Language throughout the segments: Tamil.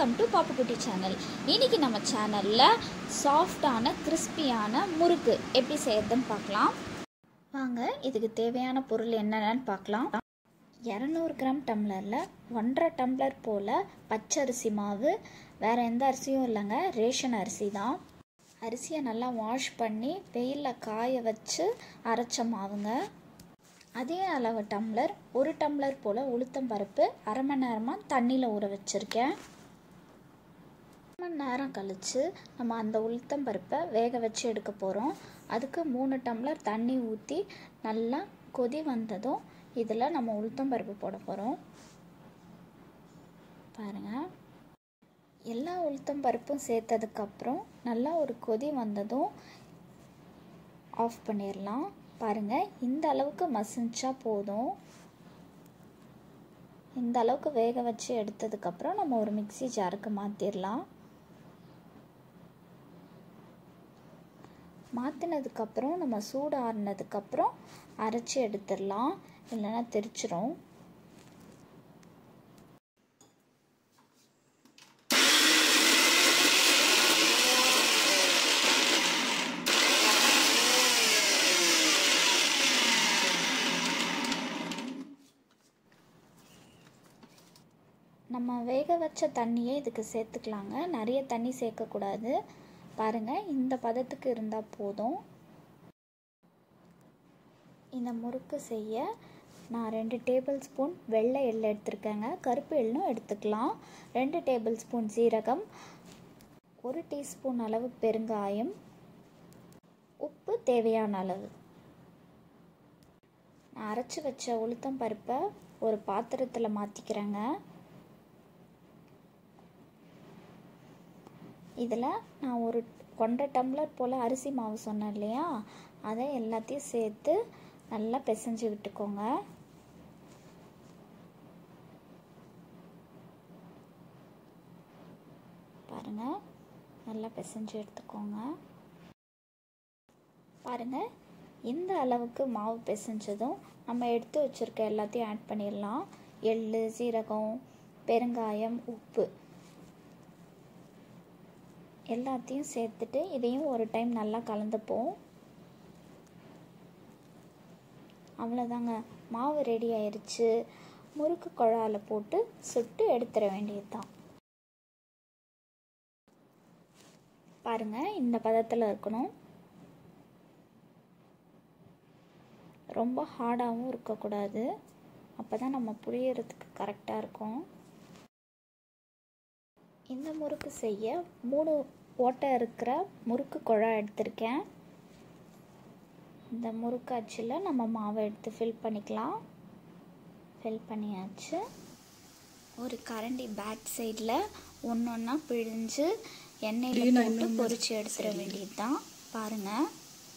வெல்கம் டு பாப்புக்குட்டி சேனல் இன்னைக்கு நம்ம சேனலில் சாஃப்டான கிறிஸ்பியான முறுக்கு எப்படி செய்யறதுன்னு பார்க்கலாம் வாங்க இதுக்கு தேவையான பொருள் என்னென்னு பார்க்கலாம் இரநூறு கிராம் டம்ளரில் ஒன்றரை டம்ளர் போல் பச்சரிசி மாவு வேறு எந்த அரிசியும் இல்லைங்க ரேஷன் அரிசி தான் அரிசியை நல்லா வாஷ் பண்ணி வெயிலில் காய வச்சு அரைச்ச மாவுங்க அதே அளவு டம்ளர் ஒரு டம்ளர் போல் உளுத்தம் பருப்பு அரை மணி நேரமாக தண்ணியில் ஊற வச்சுருக்கேன் அரை மணி நேரம் கழித்து நம்ம அந்த உளுத்தம் பருப்பை வேக வச்சு எடுக்க போகிறோம் அதுக்கு மூணு டம்ளர் தண்ணி ஊற்றி நல்லா கொதி வந்ததும் இதில் நம்ம உளுத்தம் பருப்பு போட போகிறோம் பாருங்கள் எல்லா உளுத்தம் பருப்பும் சேர்த்ததுக்கப்புறம் நல்லா ஒரு கொதி வந்ததும் ஆஃப் பண்ணிடலாம் பாருங்கள் இந்த அளவுக்கு மசிஞ்சா போதும் இந்த அளவுக்கு வேக வச்சு எடுத்ததுக்கப்புறம் நம்ம ஒரு மிக்சி ஜாருக்கு மாற்றிடலாம் மாற்றினதுக்கப்புறம் நம்ம சூடு ஆறுனதுக்கப்புறம் அரைச்சி எடுத்துடலாம் இல்லைன்னா தெரிச்சிரும் நம்ம வேக வச்ச தண்ணியே இதுக்கு சேர்த்துக்கலாங்க நிறைய தண்ணி சேர்க்கக்கூடாது பாருங்கள் இந்த பதத்துக்கு இருந்தால் போதும் இந்த முறுக்கு செய்ய நான் ரெண்டு டேபிள் ஸ்பூன் வெள்ளை எள்ளு எடுத்திருக்கேங்க கருப்பு எள்ளும் எடுத்துக்கலாம் ரெண்டு டேபிள் ஸ்பூன் சீரகம் ஒரு டீஸ்பூன் அளவு பெருங்காயம் உப்பு தேவையான அளவு நான் அரைச்சி வச்ச உளுத்தம் பருப்பை ஒரு பாத்திரத்தில் மாற்றிக்கிறேங்க இதில் நான் ஒரு ஒன்றரை டம்ளர் போல் அரிசி மாவு சொன்னேன் இல்லையா அதை எல்லாத்தையும் சேர்த்து நல்லா பிசைஞ்சு விட்டுக்கோங்க பாருங்கள் நல்லா பிசைஞ்சு எடுத்துக்கோங்க பாருங்கள் இந்த அளவுக்கு மாவு பிசைஞ்சதும் நம்ம எடுத்து வச்சுருக்க எல்லாத்தையும் ஆட் பண்ணிடலாம் எள் சீரகம் பெருங்காயம் உப்பு எல்லாத்தையும் சேர்த்துட்டு இதையும் ஒரு டைம் நல்லா கலந்துப்போம் அவ்வளோதாங்க மாவு ரெடி ஆயிடுச்சு முறுக்கு குழாயில் போட்டு சுட்டு எடுத்துட வேண்டியது தான் பாருங்கள் இந்த பதத்தில் இருக்கணும் ரொம்ப ஹார்டாகவும் இருக்கக்கூடாது அப்போ தான் நம்ம புளியறதுக்கு கரெக்டாக இருக்கும் இந்த முறுக்கு செய்ய மூணு ஓட்டை இருக்கிற முறுக்கு குழா எடுத்திருக்கேன் இந்த முறுக்கு அச்சில் நம்ம மாவை எடுத்து ஃபில் பண்ணிக்கலாம் ஃபில் பண்ணியாச்சு ஒரு கரண்டி பேக் சைடில் ஒன்று ஒன்றா பிழிஞ்சு எண்ணெயில் போட்டு பொரிச்சு எடுத்துட வேண்டியது தான் பாருங்கள்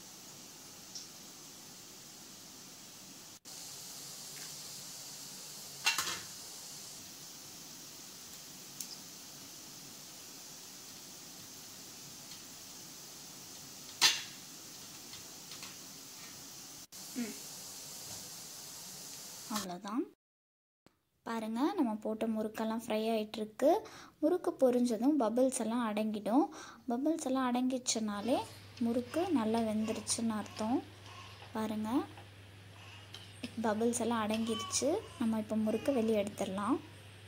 அவ்வளோதான் பாருங்கள் நம்ம போட்ட முறுக்கெல்லாம் ஃப்ரை ஆகிட்டுருக்கு முறுக்கு பொரிஞ்சதும் பபிள்ஸ் எல்லாம் அடங்கிடும் பபிள்ஸ் எல்லாம் அடங்கிடுச்சுனாலே முறுக்கு நல்லா வெந்துருச்சுன்னு அர்த்தம் பாருங்கள் பபிள்ஸ் எல்லாம் அடங்கிடுச்சு நம்ம இப்போ முறுக்கு வெளியே எடுத்துடலாம்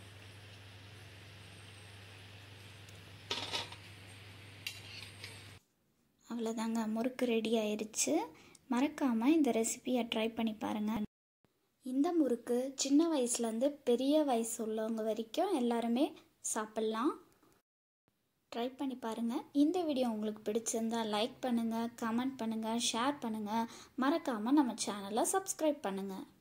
அவ்வளோதாங்க முறுக்கு ரெடி ஆயிடுச்சு மறக்காமல் இந்த ரெசிபியை ட்ரை பண்ணி பாருங்கள் இந்த முறுக்கு சின்ன வயசுலேருந்து பெரிய வயசு உள்ளவங்க வரைக்கும் எல்லாருமே சாப்பிட்லாம் ட்ரை பண்ணி பாருங்கள் இந்த வீடியோ உங்களுக்கு பிடிச்சிருந்தா லைக் பண்ணுங்கள் கமெண்ட் பண்ணுங்கள் ஷேர் பண்ணுங்கள் மறக்காமல் நம்ம சேனலை சப்ஸ்கிரைப் பண்ணுங்கள்